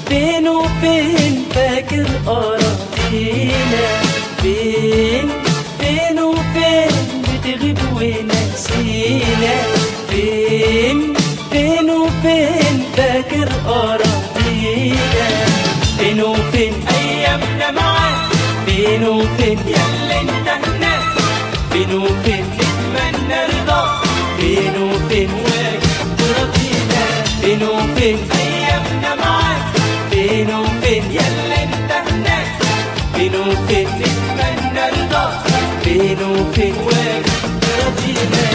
فين وفين فاكر أراضينا فين فين وفين بتغيب ونسينا فين فين وفين فاكر أراضينا فين وفين ايامنا معاك فين وفين ياللي انتهنا فين وفين نتمنى رضاك فين وفين ترضينا فين وفين ايامنا معاك فين وفين ياللي انتهنا فين وفين نتمنى رضاك فين وفين ترضينا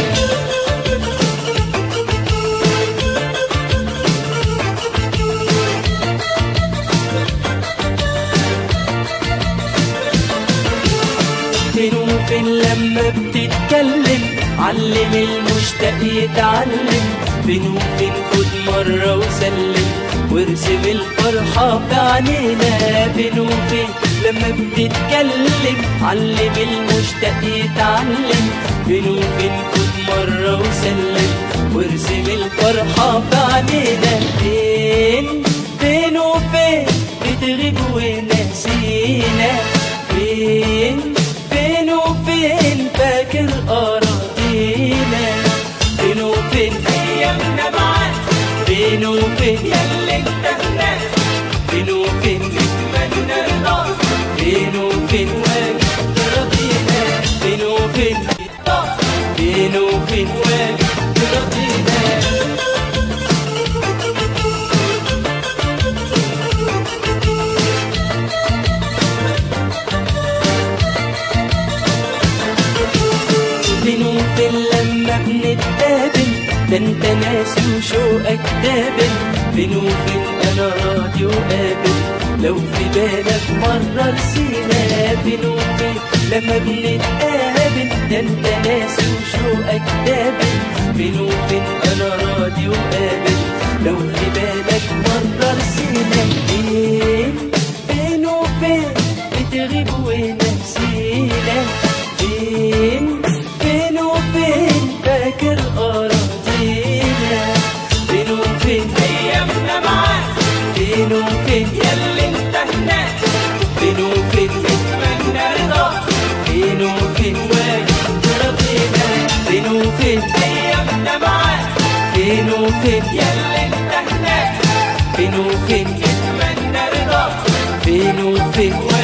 فين وفين لما بتتكلم علم المشتاق يتعلم فين وفين خد مرة وسلم وارسم الفرحة في عينينا فين وفين لما بتتكلم علم المشتاق يتعلم فين وفين خد مرة وسلم وارسم الفرحة في عينينا فين فين وفين بتغيب ونسينا فين فين وفين فاكر أراضينا فين وفين ايامنا معاك فين وفين ياللي انتهنا فين وفين نتمنى رضاك فين وفين ترضينا فين وفين فين وفين ترضينا فين وفين لما بنتقابل ده انت ناسي وشوقك دابل فين وفين انا راضي وقابل لو في بالك مرة رسينا فين وفين لما بنتقابل ده انت ناسي وشوقك دابل فين وفين انا راضي وقابل لو في بالك مرة رسينا فين فين وفين بتغيب ونسينا فين فين وفين فاكر أراضينا فين وفين ايامنا معاك فين وفين ياللي انتهنا فين وفين نتمنى رضاك فين وفين ترضينا فين وفين ايامنا معاك فين وفين ياللي انتهنا فين وفين نتمنى رضاك فين وفين